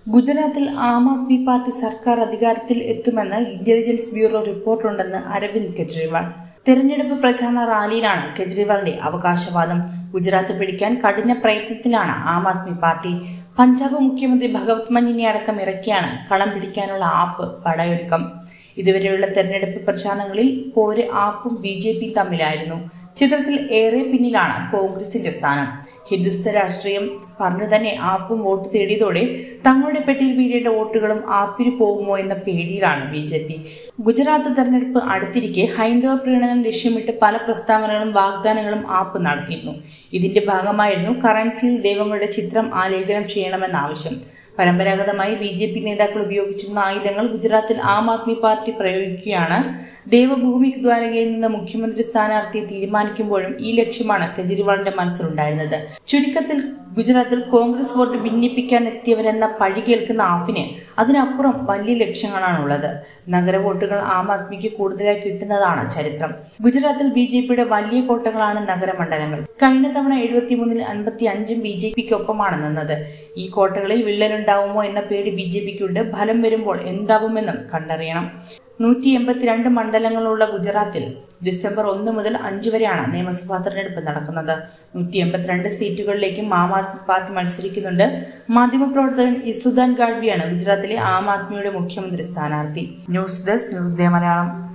ഗുജറാത്തിൽ ആം ആദ്മി പാർട്ടി സർക്കാർ അധികാരത്തിൽ എത്തുമെന്ന് ഇന്റലിജൻസ് ബ്യൂറോ റിപ്പോർട്ടുണ്ടെന്ന് അരവിന്ദ് കെജ്രിവാൾ തെരഞ്ഞെടുപ്പ് പ്രചാരണ റാലിയിലാണ് കെജ്രിവാളിന്റെ അവകാശവാദം ഗുജറാത്ത് പിടിക്കാൻ കഠിന പ്രയത്നത്തിലാണ് ആം ആദ്മി പാർട്ടി പഞ്ചാബ് മുഖ്യമന്ത്രി ഭഗവത് മഞ്ഞിനെ അടക്കം ഇറക്കിയാണ് കളം പിടിക്കാനുള്ള ആപ്പ് പടയൊരുക്കം ഇതുവരെയുള്ള തെരഞ്ഞെടുപ്പ് പ്രചാരണങ്ങളിൽ പോര് ആപ്പും ബി ജെ പിയും തമ്മിലായിരുന്നു ചിത്രത്തിൽ ഏറെ പിന്നിലാണ് കോൺഗ്രസിന്റെ സ്ഥാനം ഹിന്ദുസ്ഥ രാഷ്ട്രീയം പറഞ്ഞു തന്നെ ആപ്പും വോട്ട് തേടിയതോടെ തങ്ങളുടെ പെട്ടിയിൽ വീഴേണ്ട വോട്ടുകളും ആപ്പിന് പോകുമോ എന്ന പേടിയിലാണ് ബി ജെ പി ഗുജറാത്ത് തെരഞ്ഞെടുപ്പ് അടുത്തിരിക്കെ ഹൈന്ദവ പ്രീണനം ലക്ഷ്യമിട്ട് പല പ്രസ്താവനകളും വാഗ്ദാനങ്ങളും ആപ്പ് നടത്തിയിരുന്നു ഇതിന്റെ ഭാഗമായിരുന്നു കറൻസിയിൽ ദൈവങ്ങളുടെ ചിത്രം ആലേഖനം ചെയ്യണമെന്ന ആവശ്യം പരമ്പരാഗതമായി ബി ജെ പി നേതാക്കൾ ഉപയോഗിച്ചിരുന്ന ആയുധങ്ങൾ ഗുജറാത്തിൽ ആം ആദ്മി പാർട്ടി പ്രയോഗിക്കുകയാണ് ദേവഭൂമി ദ്വാരകയിൽ നിന്ന് മുഖ്യമന്ത്രി സ്ഥാനാർത്ഥിയെ തീരുമാനിക്കുമ്പോഴും ഈ ലക്ഷ്യമാണ് കെജ്രിവാളിന്റെ മനസ്സിലുണ്ടായിരുന്നത് ചുരുക്കത്തിൽ ഗുജറാത്തിൽ കോൺഗ്രസ് വോട്ട് ഭിന്നിപ്പിക്കാൻ എത്തിയവരെന്ന പഴി കേൾക്കുന്ന ആപ്പിന് അതിനപ്പുറം വലിയ ലക്ഷ്യങ്ങളാണുള്ളത് നഗര വോട്ടുകൾ ആം ആദ്മിക്ക് കൂടുതലായി കിട്ടുന്നതാണ് ചരിത്രം ഗുജറാത്തിൽ ബി ജെ പിയുടെ വലിയ കോട്ടകളാണ് നഗരമണ്ഡലങ്ങൾ കഴിഞ്ഞ തവണ എഴുപത്തിമൂന്നിൽ അൻപത്തി അഞ്ചും ബി ജെ പിക്കൊപ്പമാണ് നിന്നത് ഈ കോട്ടകളിൽ വിള്ളലുണ്ടാവുമോ എന്ന പേടി ബി ജെ പിക്കുണ്ട് ഫലം വരുമ്പോൾ എന്താവുമെന്നും കണ്ടറിയണം നൂറ്റി എൺപത്തിരണ്ട് മണ്ഡലങ്ങളുള്ള ഗുജറാത്തിൽ ഡിസംബർ ഒന്ന് മുതൽ അഞ്ച് വരെയാണ് നിയമസഭാ തെരഞ്ഞെടുപ്പ് നടക്കുന്നത് നൂറ്റി എൺപത്തിരണ്ട് സീറ്റുകളിലേക്കും ആം ആദ്മി പാർട്ടി മത്സരിക്കുന്നുണ്ട് മാധ്യമപ്രവർത്തകൻ ഇസുദാൻ ഗാഡ്വിയാണ് ഗുജറാത്തിലെ ആം ആദ്മിയുടെ മുഖ്യമന്ത്രി സ്ഥാനാർത്ഥി news desk news day Malayalam